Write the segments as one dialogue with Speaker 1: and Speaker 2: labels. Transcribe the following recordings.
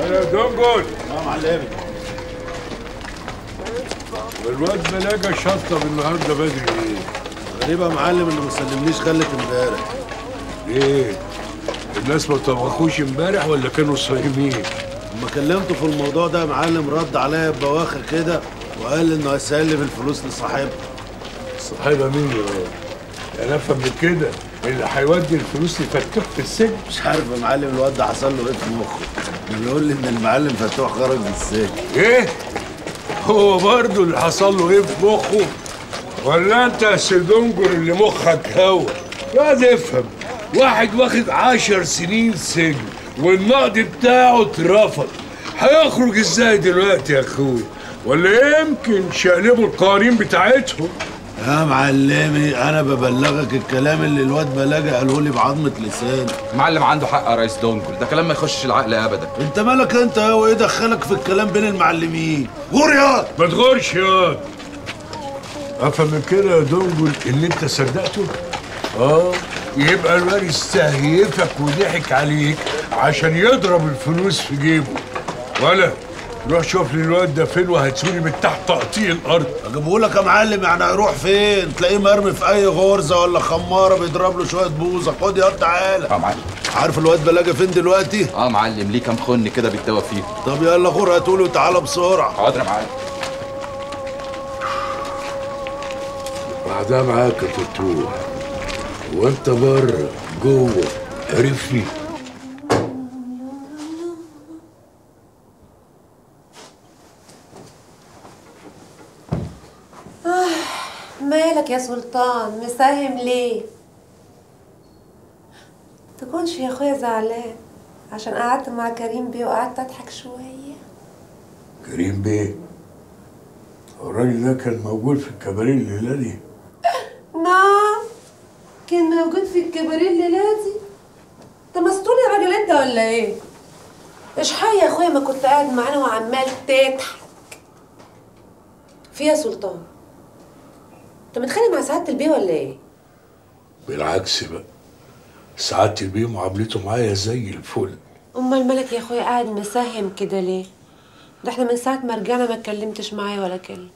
Speaker 1: يا دنجل
Speaker 2: اه معلمي
Speaker 1: الواد بلاجة شطب النهارده بدري ليه؟
Speaker 2: غريبة يا معلم انه ما سلمنيش خلة امبارح
Speaker 1: ليه؟ الناس ما طبخوش امبارح ولا كانوا صايمين؟
Speaker 2: لما كلمته في الموضوع ده يا معلم رد عليا ببواخر كده وقال انه هيسلم الفلوس لصاحبه
Speaker 1: صاحبها مين يا راجل؟ انا افهم من كده اللي هيودي الفلوس لفتوح في السجن
Speaker 2: مش عارف يا معلم الواد ده حصل له ايه في مخه بيقول لي ان المعلم فتوح خرج من السجن
Speaker 1: ايه؟ هو برضه اللي حصل له ايه في مخه؟ ولا انت يا سيدونجر اللي مخك هوا؟ لا افهم واحد واخد عشر سنين سجن والنقد بتاعه اترفض هيخرج ازاي دلوقتي يا اخويا؟ ولا يمكن شقلبوا القوانين بتاعتهم؟
Speaker 2: يا معلمي انا ببلغك الكلام اللي الواد بلاجة قاله لي بعظمة لسان
Speaker 3: المعلم عنده حق يا ريس دونجل ده كلام ما يخشش العقل ابدا
Speaker 2: انت مالك انت يا وايه دخلك في الكلام بين المعلمين غور يا
Speaker 1: ما تغورش ياض افهم من كده يا دونجل ان انت صدقته اه يبقى الواد استهيفك وضحك عليك عشان يضرب الفلوس في جيبه ولا روح شوف لي الواد ده فين وهاتولي من تحت تقطيع الارض
Speaker 2: اجيبه لك يا معلم يعني هيروح فين تلاقيه مرمي في اي غرزه ولا خماره بيضرب له شويه بوزه خد يا تعالى
Speaker 3: اه معلم
Speaker 2: عارف الواد بلاجة فين دلوقتي
Speaker 3: اه معلم ليه كام خن كده بيتدوى فيه
Speaker 2: طب يلا غور هاتوله وتعالى بسرعه
Speaker 3: حاضر يا معلم
Speaker 1: بعدها معاك يا فتوح وانت بره جوه عرفني
Speaker 4: مالك يا سلطان مساهم ليه تكونش يا اخويا زعلان عشان قعدت مع كريم بيه وقعدت اضحك شويه
Speaker 1: كريم بيه هو الراجل ده كان موجود في الكباريه الليله دي
Speaker 4: نعم كان موجود في الكباريه الليله دي انت مسطول يا راجل انت ولا ايه ايش حي يا اخويا ما كنت قاعد معانا وعمال تضحك في يا سلطان انت متخانق مع سعاده البيه ولا ايه
Speaker 1: بالعكس بقى سعادة البيه معاملته معايا زي الفل
Speaker 4: امال مالك يا اخويا قاعد مساهم كده ليه ده احنا من ساعه ما رجعنا ما اتكلمتش معايا ولا كلمه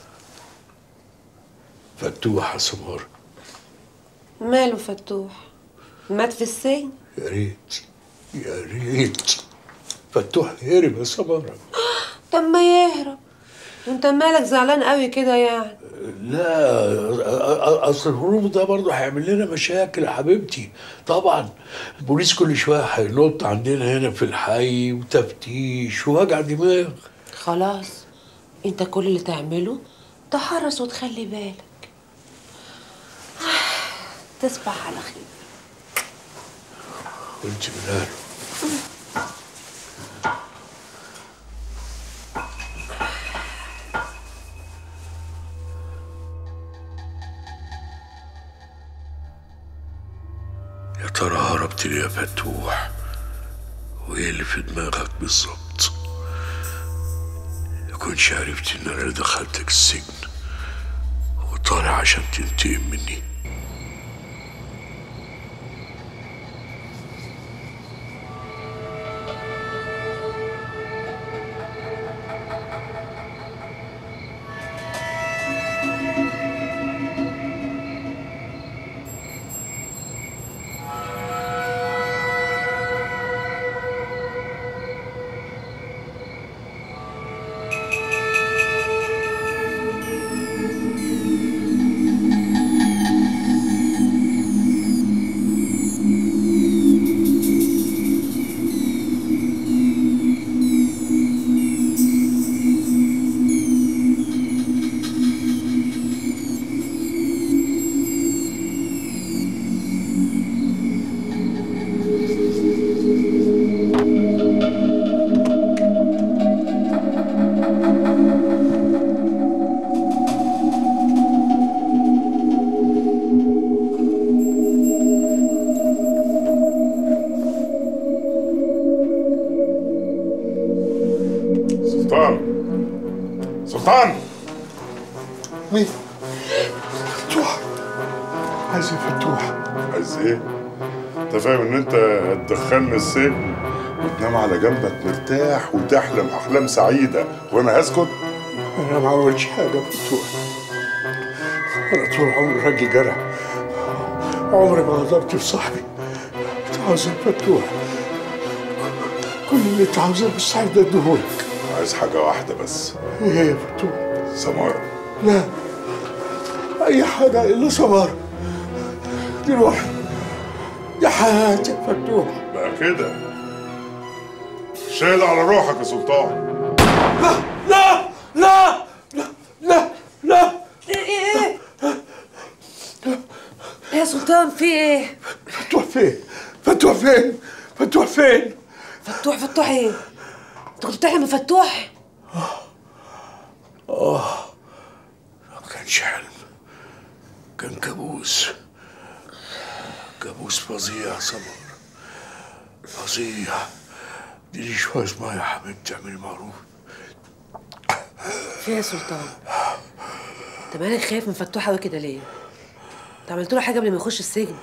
Speaker 1: فتوح يا سمار
Speaker 4: ماله فتوح مات في السجن
Speaker 1: يا ريت يا ريت فتوح هرب يا سمارة
Speaker 4: طب ما يهرب وانت مالك زعلان قوي كده يعني
Speaker 1: لا أ- أ- اصل الهروب ده برضه هيعمل لنا مشاكل يا حبيبتي طبعا البوليس كل شويه هينط عندنا هنا في الحي وتفتيش ووجع دماغ
Speaker 4: خلاص انت كل اللي تعمله تحرص وتخلي بالك تصبح على خير
Speaker 1: وانت من اهله يا ترى هربت ليه يا فتوح وايه اللي في دماغك بالظبط يكونش عرفت ان انا اللي دخلتك السجن وطالع عشان تنتقم مني
Speaker 5: سلطان سلطان
Speaker 1: مين؟ فتوح عايز إيه فتوح
Speaker 5: عايز ايه؟ انت فاهم ان انت هتدخلنا السجن وتنام على جنبك مرتاح وتحلم احلام سعيده وانا هسكت
Speaker 1: انا ما عملتش حاجه فتوح انا طول عمري راجل جرح عمري ما غضبت في صاحبي انت عاوز فتوح كل اللي انت عاوزاه بس عايز اديهولك
Speaker 5: عايز حاجه واحده بس
Speaker 1: ايه يا فتوح
Speaker 5: سماره
Speaker 1: لا اي حاجه الا صبر دي روحي دي حياتي يا فتوح
Speaker 5: بقى كده شايل على روحك يا سلطان
Speaker 1: لا لا لا لا لا
Speaker 4: ايه ايه ايه يا سلطان في ايه
Speaker 1: فتوح فين فتوح فين فتوح فين
Speaker 4: فتوح فتوح ايه انت كنت بتحلم بفتوح
Speaker 1: ما كانش حلم كان كابوس كابوس فظيع يا سمر فظيع اديني شوية مية يا حبيبتي اعملي معروف
Speaker 4: في إيه يا سلطان انت مالك خايف من فتوح قوي كده ليه انت عملت له حاجه قبل ما يخش السجن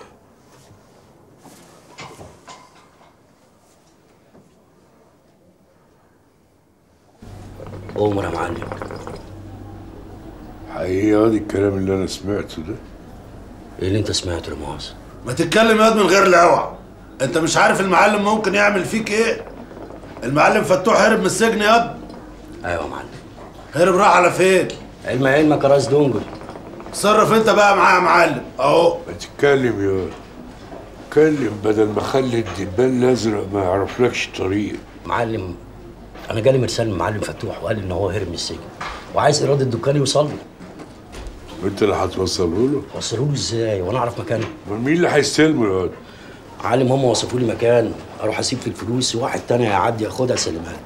Speaker 6: عمر يا معلم
Speaker 1: حقيقي هذا الكلام اللي انا سمعته ده
Speaker 6: ايه اللي انت سمعته يا مؤاخذة
Speaker 2: ما تتكلم ياض من غير لوع انت مش عارف المعلم ممكن يعمل فيك ايه المعلم فتوح هرب من السجن ياض
Speaker 6: ايوه يا معلم
Speaker 2: هرب راح على فين
Speaker 6: علم علمك يا راس دونجل
Speaker 2: تصرف انت بقى معاه يا معلم اهو
Speaker 1: ما تتكلم يا اتكلم بدل ما اخلي الدبان الازرق ما يعرفلكش طريق
Speaker 6: معلم انا جالي مرسال من معلم فتوح وقال ان هو هرب من السجن وعايز ايراد الدكان يوصل له
Speaker 1: وانت اللي هتوصله له
Speaker 6: وصلوا له ازاي وانا اعرف مكانه
Speaker 1: امال مين اللي هيستلمه يا واد؟
Speaker 6: معلم هم وصفوا لي مكان اروح اسيب في الفلوس وواحد تاني هيعدي ياخدها يسلمها لي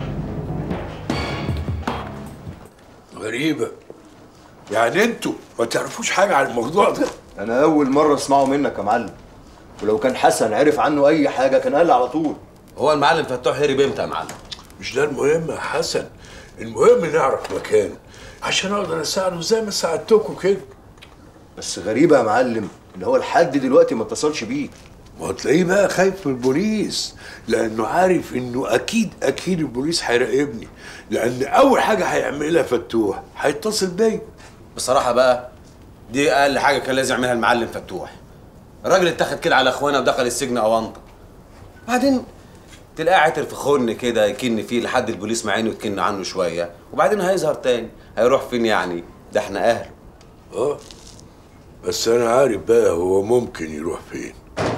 Speaker 1: غريبة يعني انتوا ما تعرفوش حاجة عن الموضوع ده
Speaker 7: انا اول مره اسمعه منك يا معلم ولو كان حسن عرف عنه اي حاجه كان قال لي على طول
Speaker 3: هو المعلم فتوح هرب امتى يا معلم
Speaker 1: مش ده المهم يا حسن المهم نعرف مكانه عشان اقدر اساعده زي ما ساعدتكم كده
Speaker 7: بس غريبه يا معلم ان هو لحد دلوقتي ما اتصلش بيك
Speaker 1: ما هو تلاقيه بقى خايف من البوليس لانه عارف انه اكيد اكيد البوليس هيراقبني لان اول حاجه هيعملها فتوح هيتصل بيا
Speaker 3: بصراحه بقى دي اقل حاجه كان لازم يعملها المعلم فتوح الراجل اتاخد كده على اخوانا ودخل السجن اونطه بعدين تلاقيه عاتر في خن كده يكن فيه لحد البوليس معينه ويتكن عنه شويه وبعدين هيظهر تاني هيروح فين يعني ده احنا اهله
Speaker 1: اه بس انا عارف بقى هو ممكن يروح فين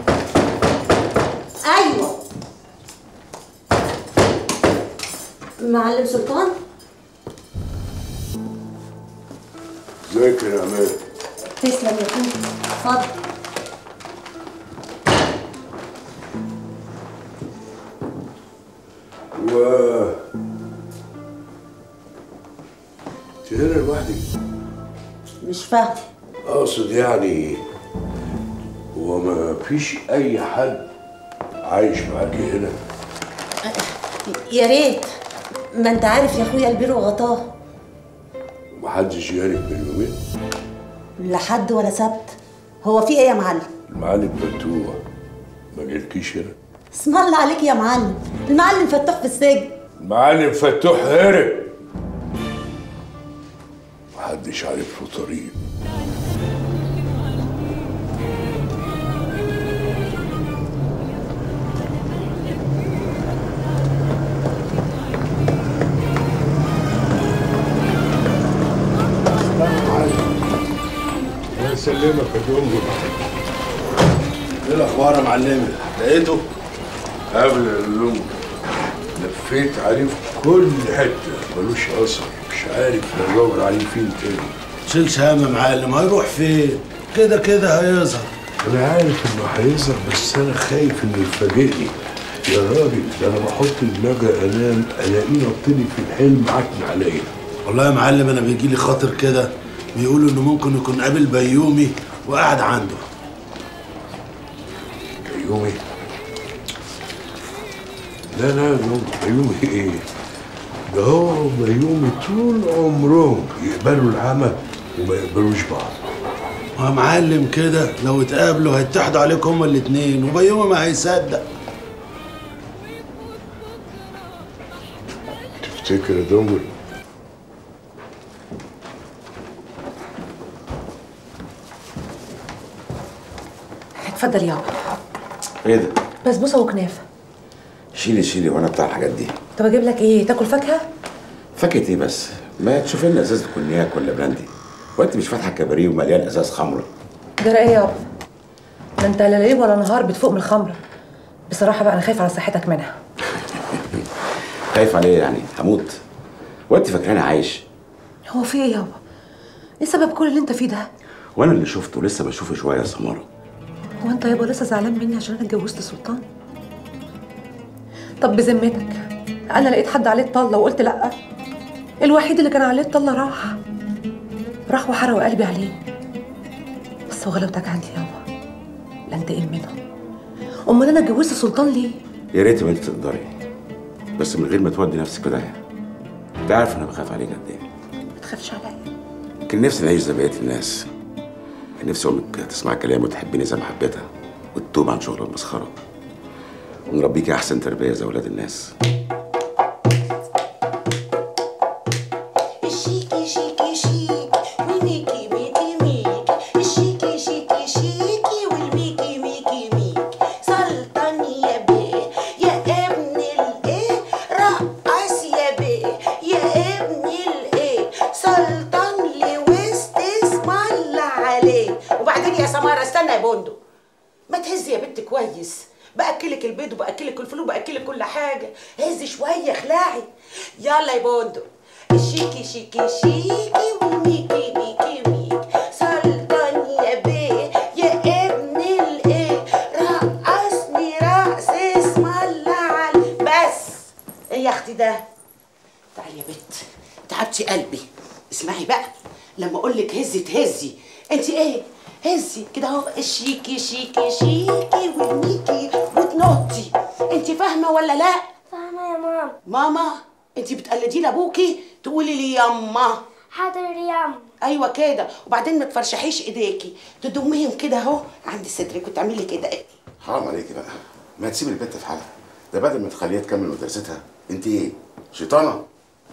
Speaker 8: ايوه معلم سلطان
Speaker 1: ازيك يا عماد
Speaker 8: تسلم يا فندم اتفضل
Speaker 1: و انت هنا لوحدك
Speaker 8: مش فاهم
Speaker 1: اقصد يعني هو ما فيش اي حد عايش معاكي هنا
Speaker 8: يا ريت ما انت عارف يا اخويا البير وغطاه
Speaker 1: ومحدش جالك من يومين
Speaker 8: لا حد ولا سبت هو في ايه يا معلم
Speaker 1: المعلم فتوح ما جالكيش هنا
Speaker 8: اسم الله عليك يا معلم المعلم فتوح في السجن
Speaker 1: المعلم فتوح هرب محدش عارف له طريق الله يسلمك يا دنجل
Speaker 2: ايه الاخبار يا معلمي لقيته
Speaker 1: قبل اللون لفيت عليه في كل حته ملوش اثر مش عارف ادور عليه فين تاني
Speaker 2: تشيلش هم يا معلم هيروح فين كده كده هيظهر
Speaker 1: انا عارف انه هيظهر بس انا خايف انه يفاجئني يا راجل ده انا بحط دماغي انام الاقيه نطني في الحلم عكن عليا
Speaker 2: والله يا معلم انا بيجي لي خاطر كده بيقولوا انه ممكن يكون قابل بيومي وقاعد عنده
Speaker 1: يومي لا لا يوم يومي ايه ده هو بيومي طول عمرهم يقبلوا العمى وما يقبلوش بعض
Speaker 2: يا معلم كده لو اتقابلوا هيتحدوا عليك هما الاتنين وبيومي ما هيصدق
Speaker 1: تفتكر يا دنجل
Speaker 4: اتفضل يابا
Speaker 9: ايه ده؟
Speaker 4: بسبوسه وكنافه
Speaker 9: شيلي شيلي وانا بتاع الحاجات دي
Speaker 4: طب اجيب لك ايه تاكل فاكهه
Speaker 9: فاكهة ايه بس؟ ما تشوف لنا ازازة كونياك ولا براندي وانت مش فاتحة كباريه ومليان ازاز خمرة
Speaker 4: ده ايه يابا ده انت لا ليل ولا نهار بتفوق من الخمره بصراحه بقى انا خايفه على صحتك منها
Speaker 9: خايف عليه يعني هموت وانت فاكراني عايش
Speaker 4: هو في ايه يابا ايه سبب كل اللي انت فيه ده
Speaker 9: وانا اللي شفته لسه بشوفه شوية يا سمارة
Speaker 4: هو انت يابا لسه زعلان مني عشان انا اتجوزت سلطان طب بذمتك انا لقيت حد عليه الطله وقلت لا الوحيد اللي كان عليه الطله راح راح وحرق قلبي عليه بس وغلاوتك عندي يابا لا انتقم منه امال انا اتجوزت سلطان ليه
Speaker 9: يا ريت يا بنت تقدري بس من غير ما تودي نفسك كده انت عارف انا بخاف عليك قد ايه
Speaker 4: ما تخافش عليا
Speaker 9: كان نفسي نعيش زي بقية الناس كان نفسي امك تسمع كلامي وتحبني زي ما حبيتها وتتوب عن شغل المسخرة ونربيكي احسن تربية زي ولاد الناس
Speaker 8: شيكي شيكي شيك والميكي ميكي ميك الشيكي شيكي شيكي والميكي ميكي ميك سلطان يا بيه يا ابن الايه رقص يا بيه يا ابن الايه سلطان لوسط اسم الله عليه وبعدين يا سمارة استنى يا بندق ما تهزي يا بنت كويس باكلك البيض وباكلك الفول وباكلك كل حاجه هزي شويه اخلعي يلا يا بندق الشيكي شيكي شيكي والميكي ميكي ميك سلطان يا بيه يا ابن الايه رقصني رقص اسم الله عليك بس ايه يا اختي ده تعالي يا بت تعبتي قلبي اسمعي بقى لما اقول لك هزي تهزي انت ايه هزي كده اهو الشيكي شيكي شيكي والميكي وتنطي انت فاهمه ولا لا
Speaker 10: فاهمة يا ماما
Speaker 8: ماما انت بتقلدي لابوكي تقولي لي ياما
Speaker 10: حاضر يا أم
Speaker 8: ايوه كده وبعدين ما تفرشحيش ايديكي تضميهم كده اهو عند صدرك وتعملي كده
Speaker 9: حرام عليكي بقى ما تسيب البنت في حالها ده بدل ما تخليها تكمل مدرستها انت ايه شيطانه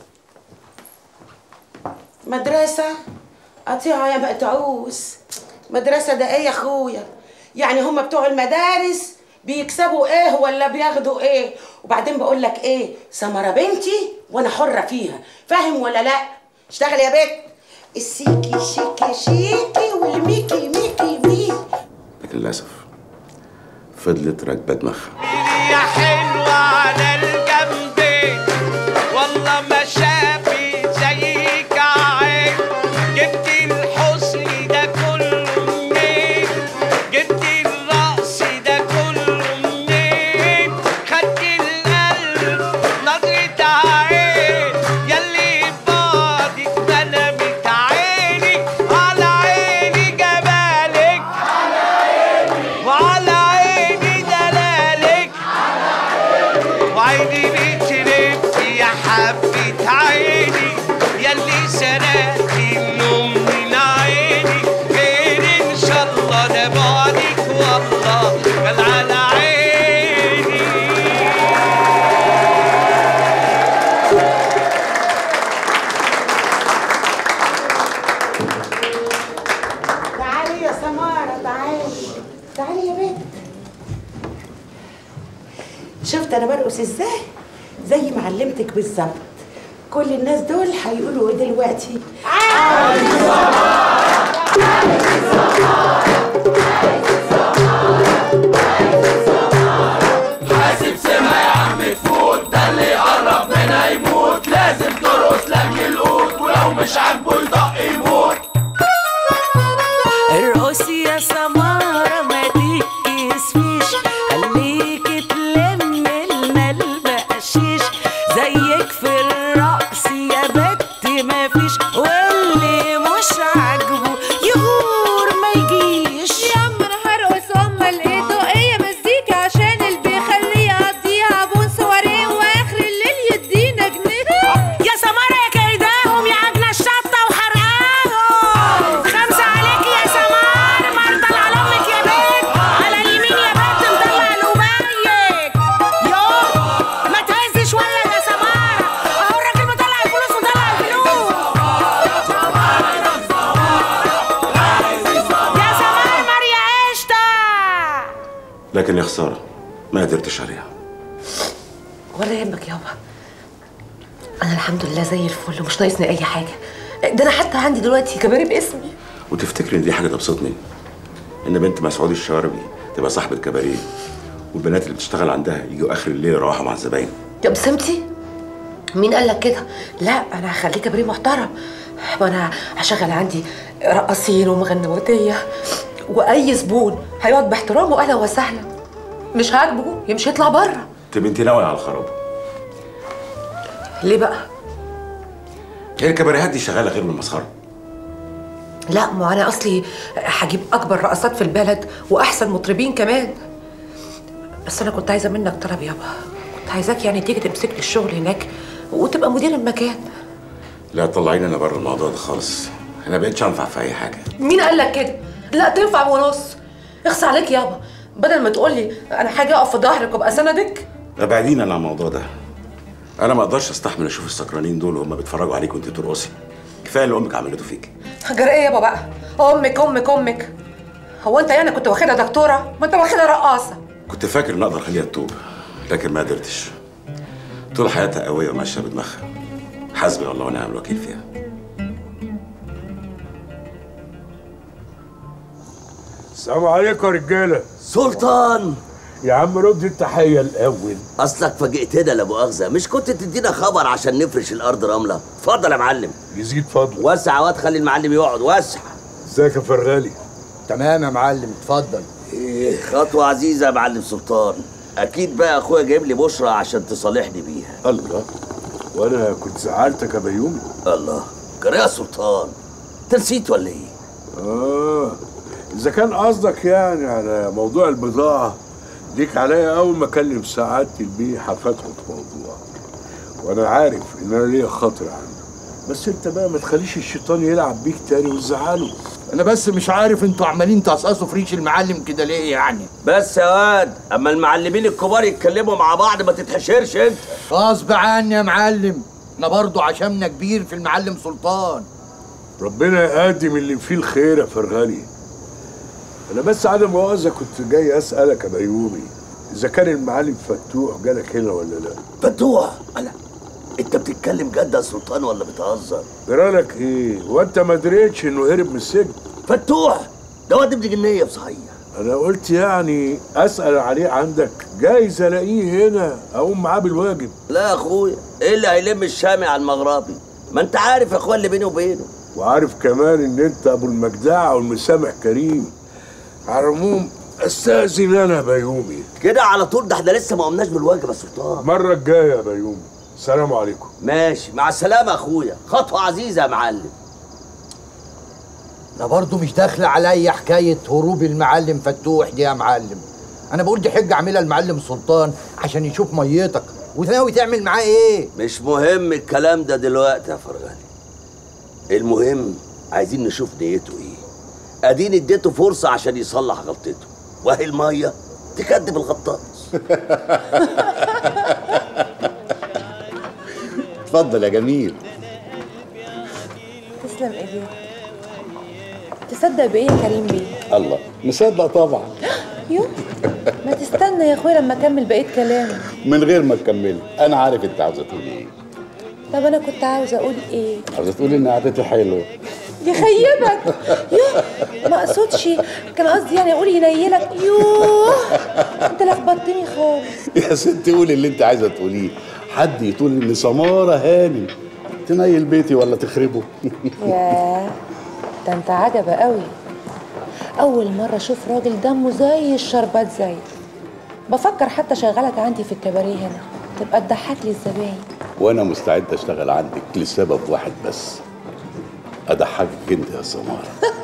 Speaker 8: مدرسة قطيعة يا مقطعوس مدرسة ده ايه يا اخويا يعني هما بتوع المدارس بيكسبوا ايه ولا بياخدوا ايه وبعدين بقول لك ايه سمرة بنتي وانا حرة فيها فاهم ولا لا اشتغل يا بنت السيكي شيكي شيكي والميكي ميكي ميكي
Speaker 9: لكن للاسف فضلت راكبه دماغها
Speaker 11: يا حلوة على الجنبين والله ما شافي زيك عين جبتي الحسن ده كله منين جبتي الرقص ده كله منين خدتي القلب نظرة عين ياللي بعدك بلمت عيني على عيني جمالك وعلى عيني دلالك وعيني بتلف يا حبة عيني ياللي سرقتي النوم من عيني غير ان شاء الله ده بعدك والله كان على عيني
Speaker 8: تعالي يا سمارة تعالي تعالي يا بنت شفت انا برقص ازاي زي ما علمتك بالظبط كل الناس دول هيقولوا ايه دلوقتي
Speaker 11: حاسب سمع يا عم تفوت ده اللي يقرب منها يموت لازم ترقص لك القوت ولو مش عاجبه يدق يموت
Speaker 12: ارقصي يا سمارة ما تتكسفيش خليكي تلم لنا البقشيش زيك في الرقص يا بت ما فيش واللي مش عاجبه يغور ما يجي
Speaker 9: لكن يا خساره ما قدرتش عليها
Speaker 4: ولا يهمك يابا انا الحمد لله زي الفل ومش ناقصني اي حاجه ده انا حتى عندي دلوقتي كباري باسمي
Speaker 9: وتفتكري ان دي حاجه تبسطني ان بنت مسعود الشواربي تبقى صاحبه كباريه والبنات اللي بتشتغل عندها يجوا اخر الليل يروحوا مع الزباين
Speaker 4: يا بسمتي مين قال لك كده لا انا هخليه كباريه محترم وانا هشغل عندي رقاصين ومغنواتيه واي زبون هيقعد باحترامه اهلا وسهلا مش عاجبه يمشي يطلع بره
Speaker 9: تبقى انت ناويه على الخراب
Speaker 4: ليه بقى
Speaker 9: هي الكباريهات دي شغاله غير من المسخره
Speaker 4: لا ما انا اصلي هجيب اكبر رقصات في البلد واحسن مطربين كمان بس انا كنت عايزه منك طلب يابا كنت عايزاك يعني تيجي تمسك لي الشغل هناك وتبقى مدير المكان
Speaker 9: لا طلعيني انا بره الموضوع ده خالص انا بقيتش انفع في اي حاجه
Speaker 4: مين قال لك كده لا تنفع ونص اخص عليك يابا بدل ما تقول لي انا هاجي اقف في ظهرك وابقى سندك
Speaker 9: ابعدينا عن الموضوع ده انا ما اقدرش استحمل اشوف السكرانين دول وهم بيتفرجوا عليك وانت ترقصي كفايه اللي امك عملته فيك
Speaker 4: جرى ايه يابا بقى امك امك امك هو انت يعني كنت واخدها دكتوره ما انت واخدها رقاصه
Speaker 9: كنت فاكر ان اقدر اخليها تتوب لكن ما قدرتش طول حياتها قويه وماشيه بدماغها حسبي الله ونعم الوكيل فيها
Speaker 1: السلام عليكم يا رجاله
Speaker 13: سلطان
Speaker 1: يا عم رد التحيه الاول
Speaker 13: اصلك فاجئتنا لا مؤاخذه مش كنت تدينا خبر عشان نفرش الارض رمله اتفضل يا معلم
Speaker 1: يزيد فضلك
Speaker 13: وسع واد خلي المعلم يقعد وسع
Speaker 1: ازيك يا فرغالي
Speaker 14: تمام يا معلم اتفضل
Speaker 13: ايه خطوه عزيزه يا معلم سلطان اكيد بقى اخويا جايب لي بشرى عشان تصالحني بيها
Speaker 1: الله وانا كنت زعلتك يا بيومي
Speaker 13: الله جرى يا سلطان انت نسيت ولا ايه
Speaker 1: اه اذا كان قصدك يعني على موضوع البضاعه ليك عليا اول ما اكلم سعاده البيه هفتحه في موضوع وانا عارف ان انا ليا خاطر عنه بس انت بقى ما تخليش الشيطان يلعب بيك تاني وتزعله
Speaker 14: انا بس مش عارف انتوا عمالين تقصقصوا في ريش المعلم كده ليه يعني
Speaker 13: بس يا واد اما المعلمين الكبار يتكلموا مع بعض ما تتحشرش انت
Speaker 14: غصب عني يا معلم احنا برضه عشمنا كبير في المعلم سلطان
Speaker 1: ربنا يقدم اللي فيه الخير يا فرغالي انا بس عدم مؤاخذه كنت جاي اسالك يا بيومي اذا كان المعلم فتوح جالك هنا ولا لا
Speaker 13: فتوح انا انت بتتكلم جد يا سلطان ولا بتهزر
Speaker 1: جرالك ايه وانت ما دريتش انه هرب من السجن
Speaker 13: فتوح ده واد ابن جنيه صحيح
Speaker 1: انا قلت يعني اسال عليه عندك جايز الاقيه هنا اقوم معاه بالواجب
Speaker 13: لا يا اخويا ايه اللي هيلم الشامي على المغربي ما انت عارف يا اخويا اللي بيني وبينه
Speaker 1: وعارف كمان ان انت ابو المجدعه والمسامح كريم على العموم استاذن انا يا بيومي
Speaker 13: كده على طول ده احنا لسه ما قمناش بالواجب يا سلطان
Speaker 1: المره الجايه يا بيومي السلام عليكم
Speaker 13: ماشي مع السلامه يا اخويا خطوه عزيزه يا معلم
Speaker 14: ده برضه مش داخله عليا حكايه هروب المعلم فتوح دي يا معلم انا بقول دي حجه اعملها المعلم سلطان عشان يشوف ميتك وناوي تعمل معاه ايه
Speaker 13: مش مهم الكلام ده دلوقتي يا فرغالي المهم عايزين نشوف نيته ايه اديني اديته فرصه عشان يصلح غلطته وهي الميه تكدب الغطاس
Speaker 15: اتفضل يا جميل
Speaker 16: تسلم ايديك تصدق بايه يا كريم بيه
Speaker 15: الله مصدق طبعا
Speaker 16: يو ما تستنى يا اخويا لما اكمل بقيه كلامي
Speaker 15: من غير ما تكملي انا عارف انت عاوزه تقولي ايه
Speaker 16: طب انا كنت عاوزه اقول ايه
Speaker 15: عاوزه تقولي ان قعدتي حلوه
Speaker 16: يخيبك يوه ما اقصدش كان قصدي يعني اقول ينيلك يوه انت لخبطتني خالص
Speaker 15: يا ستي قولي اللي انت عايزه تقوليه حد يقول ان سماره هاني تنيل بيتي ولا تخربه
Speaker 16: ياه ده انت عجبة قوي اول مرة اشوف راجل دمه زي الشربات زي بفكر حتى شغلك عندي في الكباريه هنا تبقى تضحك لي الزباين
Speaker 15: وانا مستعد اشتغل عندك لسبب واحد بس اضحكك انت يا سماره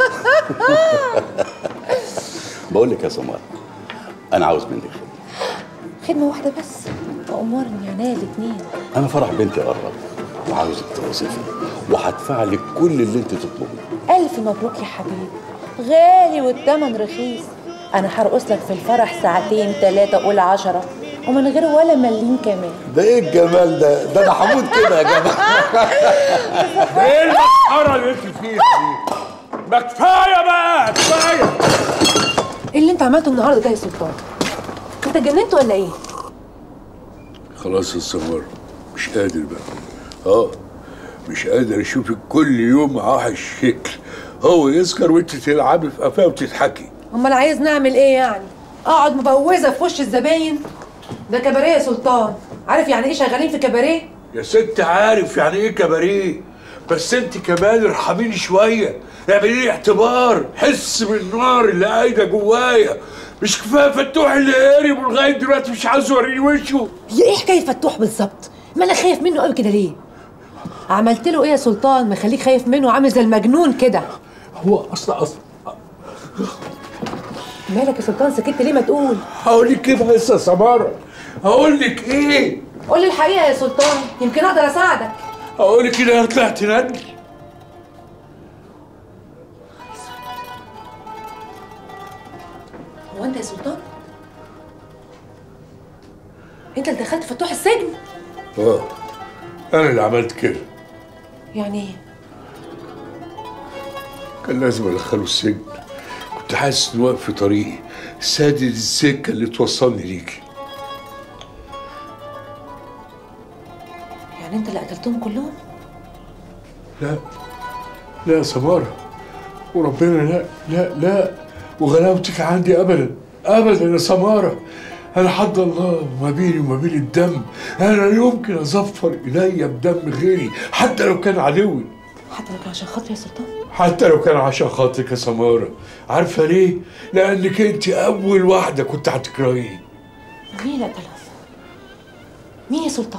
Speaker 15: بقول لك يا سماره انا عاوز منك خدمه
Speaker 16: خدمة واحدة بس أمرني عينيا الاتنين
Speaker 15: انا فرح بنتي قرب وعاوزك توظفي وهدفع لك كل اللي انت تطلبيه
Speaker 16: ألف مبروك يا حبيبي غالي والتمن رخيص أنا هرقص لك في الفرح ساعتين تلاتة قول عشرة ومن غير ولا مليم كمان
Speaker 15: ده ايه الجمال ده ده انا هموت كده يا جماعه
Speaker 1: ايه المسخره اللي انت فيها دي ما كفايه بقى كفايه
Speaker 4: ايه اللي انت عملته النهارده ده يا سلطان
Speaker 16: انت اتجننت ولا ايه
Speaker 1: خلاص يا سمر مش قادر بقى اه مش قادر اشوفك كل يوم معاه الشكل هو يسكر وانت تلعبي في قفاه وتضحكي
Speaker 4: امال عايز نعمل ايه يعني اقعد مبوزه في وش الزباين ده كباريه يا سلطان عارف يعني ايه شغالين في كباريه
Speaker 1: يا ست عارف يعني ايه كباريه بس انت كمان ارحميني شويه اعملي لي اعتبار حس بالنار اللي قايده جوايا مش كفايه فتوح اللي قارب ولغايه دلوقتي مش عاوز يوريني وشه
Speaker 4: هي ايه حكايه فتوح بالظبط ما انا خايف منه قوي كده ليه عملت له ايه يا سلطان مخليك خايف منه عامل زي المجنون كده
Speaker 1: هو اصلا اصلا
Speaker 4: مالك يا سلطان سكت ليه ما تقول
Speaker 1: هقول لك ايه بس يا سماره هقول لك ايه
Speaker 4: قول لي الحقيقه يا سلطان يمكن اقدر اساعدك
Speaker 1: هقول لك ايه طلعت ندل
Speaker 4: هو انت يا سلطان انت اللي دخلت فتوح السجن
Speaker 1: اه انا اللي عملت كده
Speaker 4: يعني ايه
Speaker 1: كان لازم ادخله السجن كنت حاسس اني واقف في طريقي سادد السكه اللي توصلني ليكي
Speaker 4: يعني انت اللي قتلتهم كلهم
Speaker 1: لا لا يا سمارة وربنا لا لا لا وغلاوتك عندي ابدا ابدا يا سمارة انا حد الله ما بيني وما بين الدم انا لا يمكن اظفر الي بدم غيري حتى لو كان عدوي
Speaker 4: حتى لو كان عشان خاطري يا سلطان
Speaker 1: حتى لو كان عشان خاطرك يا سمارة عارفة ليه؟ لأنك أنت أول واحدة كنت هتكرهيني
Speaker 4: مين اللي قتلهم مين يا سلطان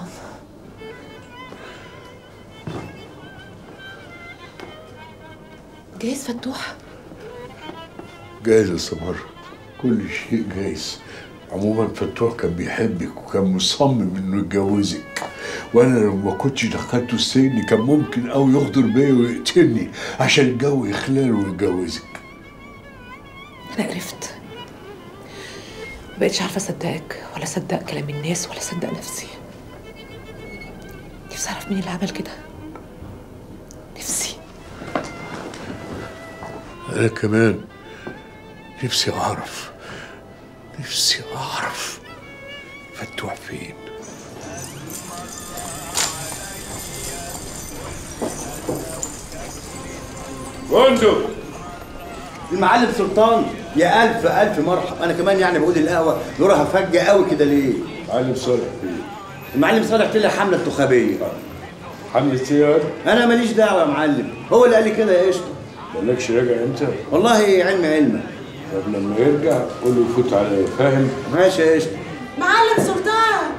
Speaker 4: جايز فتوح
Speaker 1: جايز يا سمارة كل شيء جايز عموما فتوح كان بيحبك وكان مصمم انه يتجوزك وانا لو ما كنتش دخلته السجن كان ممكن قوي يغدر بيا ويقتلني عشان الجو يخلال ويتجوزك
Speaker 4: انا قرفت مبقتش عارفه اصدقك ولا اصدق كلام الناس ولا اصدق نفسي نفسي اعرف مين اللي عمل كده نفسي
Speaker 1: انا كمان نفسي اعرف نفسي اعرف فتوح فين
Speaker 17: بندق المعلم سلطان يا الف الف مرحب انا كمان يعني بقول القهوه نورها فجه قوي كده ليه
Speaker 1: معلم صالح
Speaker 17: المعلم صالح طلع حمله انتخابيه
Speaker 1: حملة سيار
Speaker 17: انا ماليش دعوه يا معلم هو اللي قال لي كده يا قشطه
Speaker 1: مالكش راجع امتى؟
Speaker 17: والله علم علمك
Speaker 1: طب لما يرجع قول له يفوت عليا فاهم؟
Speaker 17: ماشي يا قشطه
Speaker 8: معلم سلطان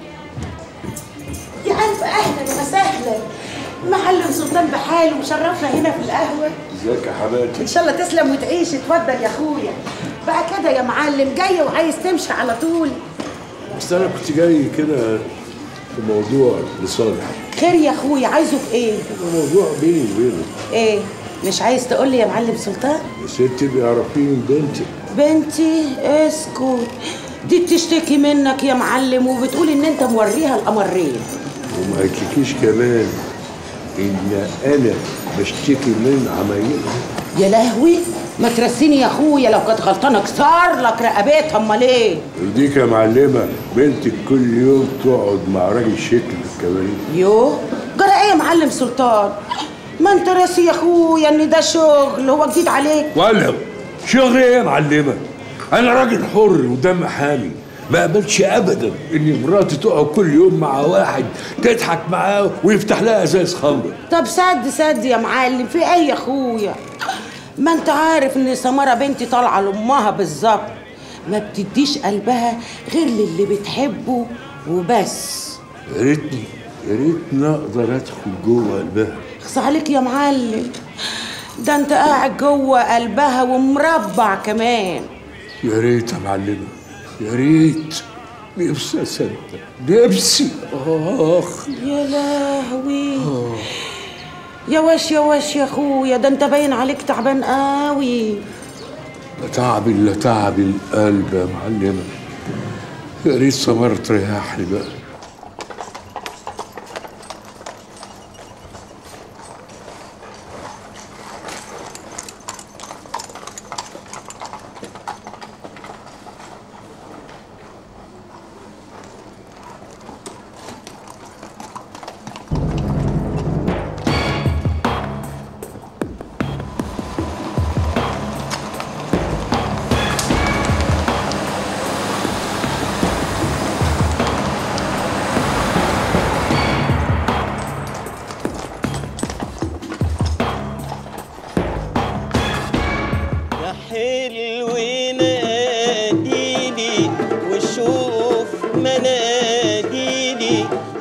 Speaker 8: يا ألف أهلا وسهلا معلم سلطان بحاله مشرفنا هنا في القهوة
Speaker 1: ازيك يا حماتي؟
Speaker 8: إن شاء الله تسلم وتعيش اتفضل يا أخويا بقى كده يا معلم جاي وعايز تمشي على طول
Speaker 1: بس انا كنت جاي كده في موضوع لصالح
Speaker 8: خير يا أخويا عايزه في إيه؟
Speaker 1: موضوع بيني وبينه
Speaker 8: إيه؟ مش عايز تقول لي يا معلم سلطان؟
Speaker 1: يا ستي بيعرفيني بنتك
Speaker 8: بنتي اسكت دي بتشتكي منك يا معلم وبتقول ان انت موريها القمرين
Speaker 1: وما قلتلكيش كمان ان انا بشتكي من عمايلها
Speaker 8: يا لهوي ما ترسيني يا اخويا لو كانت غلطانه كسر لك رقبتها امال ايه
Speaker 1: يرضيك يا معلمه بنتك كل يوم تقعد مع راجل شكل في الكباريه
Speaker 8: يو جرى ايه يا معلم سلطان ما انت راسي يا اخويا ان ده شغل هو جديد عليك
Speaker 1: ولا شغل ايه يا معلمه انا راجل حر ودم حامي ما اقبلش ابدا ان مراتي تقعد كل يوم مع واحد تضحك معاه ويفتح لها ازاز خمر
Speaker 8: طب سد سد يا معلم في ايه يا اخويا ما انت عارف ان سمره بنتي طالعه لامها بالظبط ما بتديش قلبها غير للي بتحبه وبس
Speaker 1: يا ريتني يا ريتني اقدر ادخل جوه قلبها
Speaker 8: اخص عليك يا معلم ده انت قاعد جوه قلبها ومربع كمان
Speaker 1: يا ريت يا معلمه يا ريت نفسي اصدق نفسي اخ
Speaker 8: يا لهوي يا وش يا وش يا اخويا ده انت باين عليك تعبان قوي
Speaker 1: لا تعب الا تعب القلب يا معلمه يا ريت سمر تريحني بقى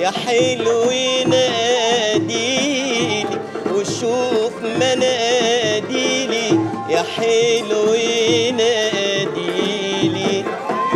Speaker 11: يا حلو ناديلي وشوف مناديلي يا حلو ناديلي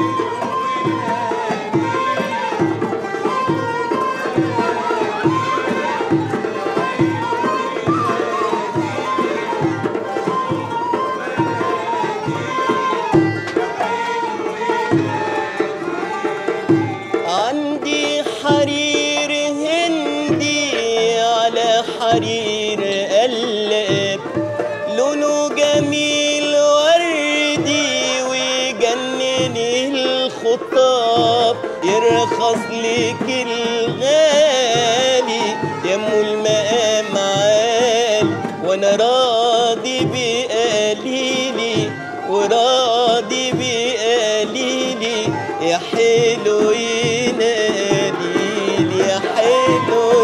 Speaker 11: عندي حرير هندي على حرير قلب لونه جميل وردي ويجنن الخطاب يرخص لك الغالي يمو المقام عالي وانا راضي بقليلي وراضي بقليلي يا حلو يناديلي يا حلو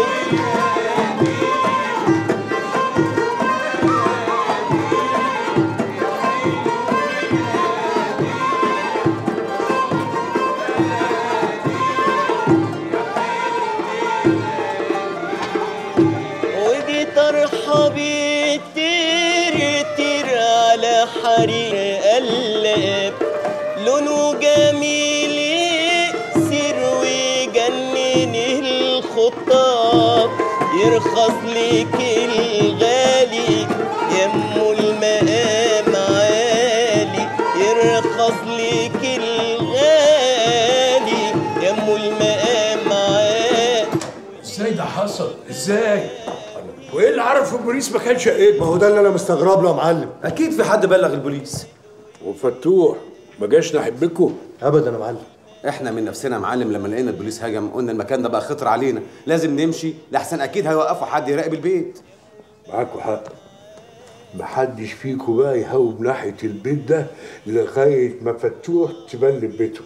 Speaker 11: ودي طرحة بتطير تير على حرير قلب لونه جميل يكسر ويجنن الخطاب يرخص لك الغالي يمو المقام عالي يرخص لك الغالي يمو المقام عالي
Speaker 1: ازاي ده حصل؟ ازاي؟ وايه اللي عرف البوليس ما كانش قايل؟
Speaker 7: ما هو ده اللي انا مستغرب له يا معلم
Speaker 3: اكيد في حد بلغ البوليس
Speaker 1: وفتوح ما جاش نحبكم
Speaker 7: ابدا يا معلم
Speaker 3: احنا من نفسنا يا معلم لما لقينا البوليس هجم قلنا المكان ده بقى خطر علينا لازم نمشي لحسن اكيد هيوقفوا حد يراقب البيت
Speaker 1: معاكوا حق محدش فيكم بقى يهوب ناحية البيت ده لغاية ما فتوح تبلب بيته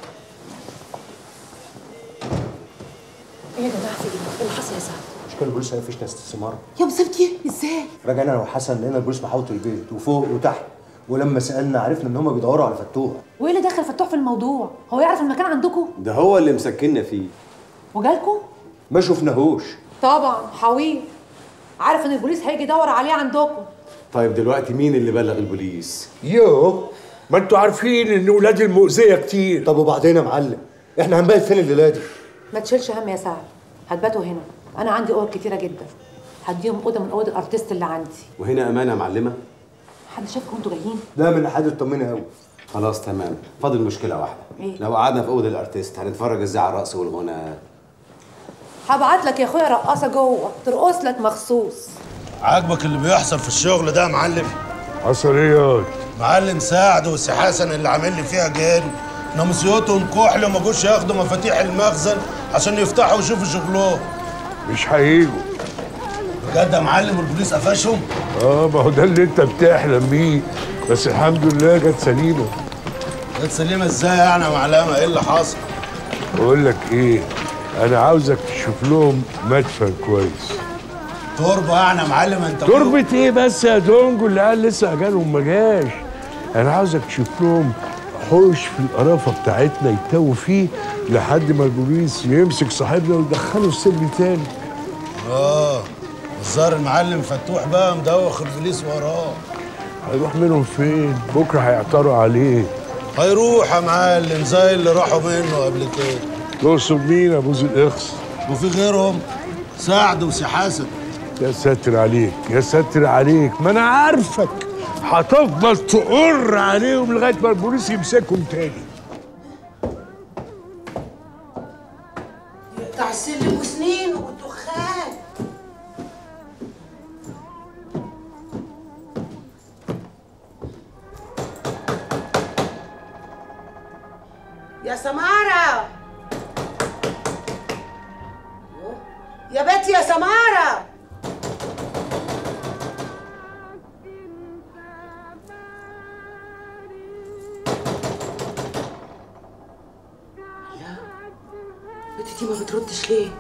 Speaker 4: ايه يا جماعه في ايه؟ ايه اللي حصل يا سعد؟
Speaker 7: مش كان البوليس هيفش ناس السمارة
Speaker 4: يا مصيبتي ازاي؟
Speaker 7: رجعنا انا وحسن لقينا البوليس محاوط البيت وفوق وتحت ولما سالنا عرفنا ان هم بيدوروا على فتوح
Speaker 4: وايه اللي دخل فتوح في الموضوع؟ هو يعرف المكان عندكم؟
Speaker 3: ده هو اللي مسكننا فيه
Speaker 4: وجالكم؟
Speaker 7: ما شفناهوش
Speaker 4: طبعا حويل عارف ان البوليس هيجي يدور عليه عندكم
Speaker 3: طيب دلوقتي مين اللي بلغ البوليس
Speaker 1: يوه ما انتوا عارفين ان ولاد المؤذية كتير
Speaker 7: طب وبعدين يا معلم احنا هنبات فين الليله دي
Speaker 4: ما تشيلش هم يا سعد هتباتوا هنا انا عندي اوض كتيره جدا هديهم اوضه من اوض الارتست اللي عندي
Speaker 3: وهنا امانه يا معلمه
Speaker 4: حد شافكم انتوا جايين
Speaker 7: لا من حد اطمني قوي
Speaker 3: خلاص تمام فاضل مشكله واحده
Speaker 4: ايه؟
Speaker 3: لو قعدنا في اوضه الارتيست هنتفرج ازاي على الرقص والغنى
Speaker 4: هبعت لك يا اخويا رقاصه جوه ترقص لك مخصوص
Speaker 2: عاجبك اللي بيحصل في الشغل ده يا معلم
Speaker 1: حصل ايه ياض؟
Speaker 2: معلم سعد وسي حسن اللي عامل لي فيها جن نمسيوتهم كحل وما جوش ياخدوا مفاتيح المخزن عشان يفتحوا ويشوفوا شغلهم
Speaker 1: مش هيجوا
Speaker 2: بجد يا معلم والبوليس قفشهم
Speaker 1: اه ما هو ده اللي انت بتحلم بيه بس الحمد لله جت سليمه
Speaker 2: جت سليمه ازاي يعني يا معلمه ايه اللي حصل
Speaker 1: بقول لك ايه انا عاوزك تشوف لهم مدفن كويس
Speaker 2: تربه يعني يا معلم انت
Speaker 1: تربة ايه بس يا دونجو اللي قال لسه اجالهم ما جاش انا عاوزك تشوف لهم حوش في القرافه بتاعتنا يتوه فيه لحد ما البوليس يمسك صاحبنا ويدخله السجن تاني
Speaker 2: اه الظاهر المعلم فتوح بقى مدوخ البوليس وراه
Speaker 1: هيروح منهم فين بكره هيعتروا عليه
Speaker 2: هيروح يا معلم زي اللي راحوا منه قبل كده
Speaker 1: تقصد مين ابو ذي الاخس
Speaker 2: وفي غيرهم سعد وسي حسن
Speaker 1: يا ساتر عليك يا ساتر عليك ما انا عارفك هتفضل تقر عليهم لغايه ما البوليس يمسكهم تاني
Speaker 8: بتاع السلم وسنين والدخان يا سمارة يا بنتي يا سمارة
Speaker 4: بنتي دي ما بتردش ليه؟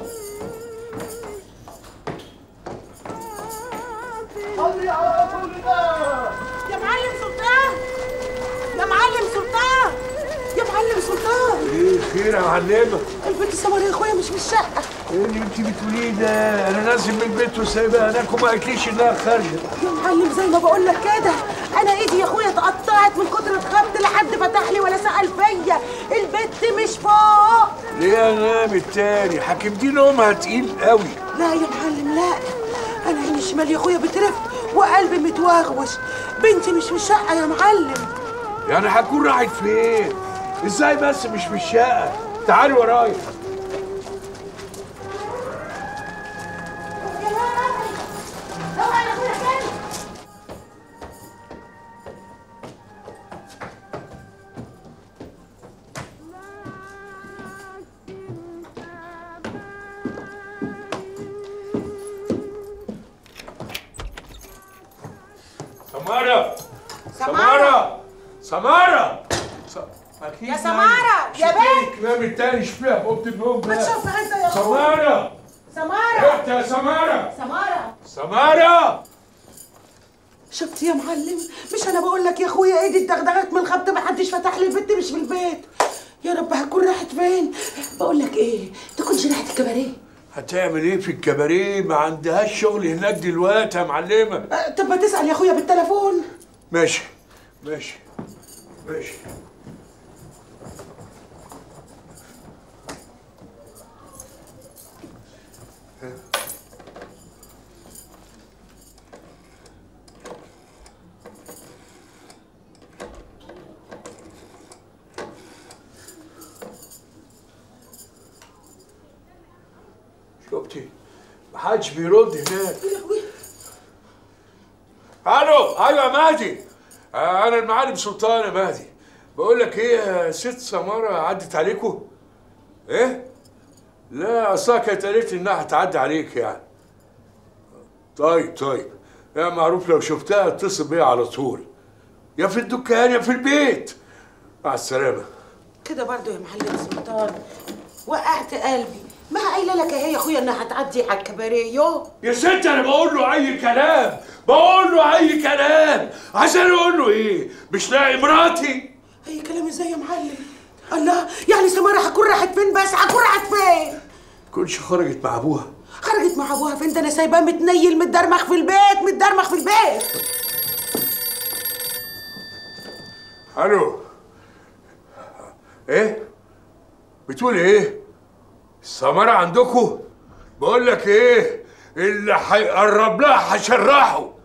Speaker 11: صلي على رسول الله
Speaker 1: خير يا معلمه
Speaker 8: البنت سمر يا اخويا مش من الشقه
Speaker 1: ايه اللي انت بتقوليه ده انا نازل من البيت وسايبها هناك وما قالتليش انها خارجه
Speaker 8: يا معلم زي ما بقول لك كده انا ايدي يا اخويا اتقطعت من كتر الخبط لحد فتح لي ولا سال فيا البت مش فوق
Speaker 1: ليه يا نام التاني حكمتي نومها تقيل قوي
Speaker 8: لا يا معلم لا انا عيني الشمال يا اخويا بترف وقلبي متوغوش بنتي مش في الشقه يا معلم
Speaker 1: يعني هتكون راحت فين ازاي بس مش في الشقه تعالي ورايا سمارة سمارة سمارة س- أكيد
Speaker 8: يا سمارة، يا
Speaker 1: بنت الكلام التاني شوفيها في اوضه النوم
Speaker 8: ما
Speaker 1: ده
Speaker 8: تشوفها انت يا اخويا
Speaker 1: سمارة
Speaker 8: سمارة
Speaker 1: انت يا سمارة
Speaker 8: سمارة
Speaker 1: سمارة
Speaker 8: شفت يا معلم مش انا بقول لك يا اخويا ايدي اتدغدغت من الخبط ما حدش فتح لي البت مش في البيت يا رب هتكون راحت فين بقول لك ايه تكونش راحت الكباريه
Speaker 1: هتعمل ايه في الكباريه ما عندهاش شغل هناك دلوقتي يا معلمة
Speaker 8: أه، طب ما تسال يا اخويا بالتليفون
Speaker 1: ماشي ماشي ماشي شفتي محدش بيرد هناك الو ايوه يا مهدي آه، انا المعلم سلطان يا مهدي بقول لك ايه يا ست سماره عدت عليكم ايه لا اصلها كانت قالت لي انها هتعدي عليك يعني طيب طيب يا معروف لو شفتها اتصل بيا على طول يا في الدكان يا في البيت مع السلامه
Speaker 8: كده برضو يا معلم سلطان وقعت قلبي ما قايله لك اهي يا اخويا انها هتعدي على الكباريه يو
Speaker 1: يا ست انا بقول له اي كلام بقول له اي كلام عشان اقول له ايه مش لاقي مراتي
Speaker 8: اي كلام ازاي يا معلم الله يعني سماره هتكون راحت فين بس هتكون راحت فين
Speaker 1: كنتش خرجت مع ابوها
Speaker 8: خرجت مع ابوها فين ده انا سايباه متنيل متدرمخ في البيت متدرمخ في البيت
Speaker 1: الو ايه بتقول ايه السمارة عندكم بقول لك ايه اللي هيقرب لها هشرحه